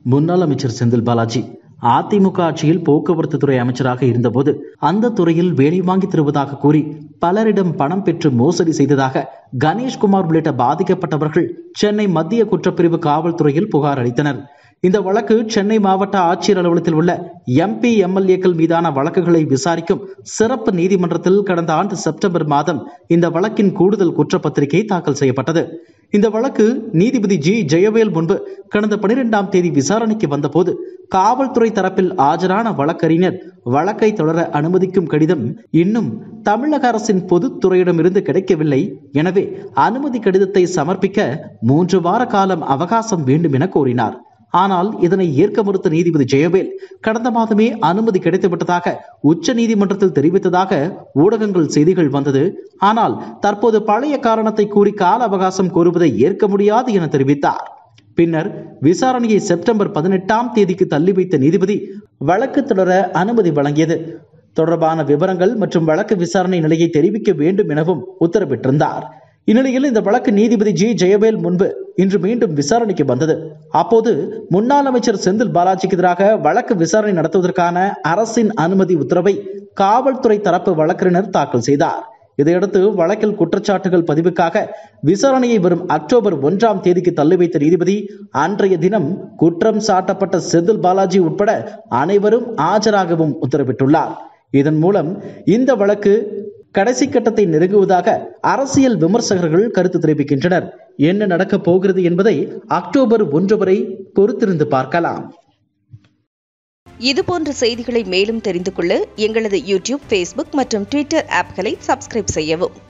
முன்னாள் அமைச்சர் செந்தில் பாலாஜி அதிமுக ஆட்சியில் போக்குவரத்து துறை அமைச்சராக இருந்தபோது அந்த துறையில் வேலை வாங்கி தருவதாக கூறி பலரிடம் பணம் பெற்று மோசடி செய்ததாக கணேஷ்குமார் உள்ளிட்ட பாதிக்கப்பட்டவர்கள் சென்னை மத்திய குற்றப்பிரிவு காவல்துறையில் புகார் அளித்தனர் இந்த வழக்கு சென்னை மாவட்ட ஆட்சியர் அலுவலகத்தில் உள்ள எம்பி எம்எல்ஏக்கள் மீதான வழக்குகளை விசாரிக்கும் சிறப்பு நீதிமன்றத்தில் கடந்த ஆண்டு செப்டம்பர் மாதம் இந்த வழக்கின் கூடுதல் குற்றப்பத்திரிகை தாக்கல் செய்யப்பட்டது இந்த வழக்கு நீதிபதி ஜி ஜெயவேல் முன்பு கடந்த பனிரெண்டாம் தேதி விசாரணைக்கு வந்தபோது காவல்துறை தரப்பில் ஆஜரான வழக்கறிஞர் வழக்கை தொடர அனுமதிக்கும் கடிதம் இன்னும் தமிழக அரசின் பொதுத்துறையிடமிருந்து கிடைக்கவில்லை எனவே அனுமதி கடிதத்தை சமர்ப்பிக்க மூன்று வார காலம் அவகாசம் வேண்டும் என கோரினார் ஆனால் இதனை ஏற்க மறுத்த நீதிபதி ஜெயவேல் கடந்த மாதமே அனுமதி கிடைத்துவிட்டதாக உச்ச நீதிமன்றத்தில் தெரிவித்ததாக ஊடகங்கள் செய்திகள் வந்தது ஆனால் தற்போது பழைய காரணத்தை கூறி கால அவகாசம் கோருவதை ஏற்க முடியாது என தெரிவித்தார் பின்னர் விசாரணையை செப்டம்பர் பதினெட்டாம் தேதிக்கு தள்ளி வைத்த நீதிபதி வழக்கு தொடர அனுமதி வழங்கியது தொடர்பான விவரங்கள் மற்றும் வழக்கு விசாரணை நிலையை தெரிவிக்க வேண்டும் எனவும் உத்தரவிட்டிருந்தார் இந்நிலையில் இந்த வழக்கு நீதிபதி ஜி ஜெயவேல் முன்பு இன்று மீண்டும் விசாரணைக்கு வந்தது அப்போது முன்னாள் அமைச்சர் செந்தில் பாலாஜிக்கு எதிராக வழக்கு விசாரணை நடத்துவதற்கான அரசின் அனுமதி உத்தரவை காவல்துறை தரப்பு வழக்கறிஞர் தாக்கல் செய்தார் இதையடுத்து வழக்கில் குற்றச்சாட்டுகள் பதிவுக்காக விசாரணையை வரும் அக்டோபர் ஒன்றாம் தேதிக்கு தள்ளி வைத்த நீதிபதி அன்றைய தினம் குற்றம் சாட்டப்பட்ட செந்தில் பாலாஜி உட்பட அனைவரும் ஆஜராகவும் உத்தரவிட்டுள்ளார் இதன் மூலம் இந்த வழக்கு கடைசி கட்டத்தை நெருங்குவதாக அரசியல் விமர்சகர்கள் கருத்து தெரிவிக்கின்றனர் என்ன நடக்கப் போகிறது என்பதை அக்டோபர் ஒன்று வரை பொறுத்திருந்து பார்க்கலாம் இதுபோன்ற செய்திகளை மேலும் தெரிந்து கொள்ள எங்களது யூடியூப் ஃபேஸ்புக் மற்றும் ட்விட்டர் ஆப்களை சப்ஸ்கிரைப் செய்யவும்